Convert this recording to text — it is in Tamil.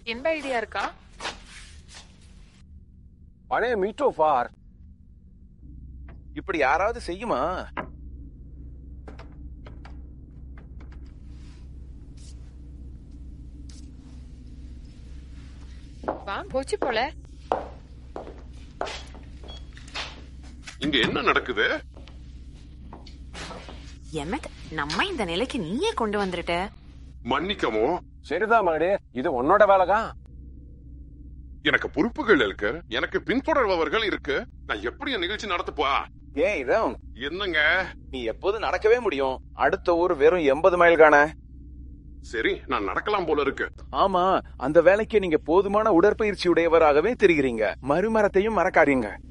எந்த ஐடியா இருக்கா பழைய மீட்டோ ஃபார் இப்படி யாராவது செய்யுமா வா போச்சு போல இங்க என்ன நடக்குது எமத் நம்ம இந்த நிலைக்கு நீயே கொண்டு வந்துட்ட மன்னிக்கவும் சரிதான் மகனே இது உன்னோட வேலைதான் எனக்கு பொறுப்புகள் இருக்கு எனக்கு பின்தொடர்பவர்கள் இருக்கு நான் எப்படி என் நிகழ்ச்சி நடத்தப்பா ஏய் ராம் என்னங்க நீ எப்போது நடக்கவே முடியும் அடுத்த ஊர் வெறும் எண்பது மைல் காண சரி நான் நடக்கலாம் போல இருக்கு ஆமா அந்த வேலைக்கு நீங்க போதுமான உடற்பயிற்சி உடையவராகவே தெரிகிறீங்க மறுமரத்தையும் மறக்காதீங்க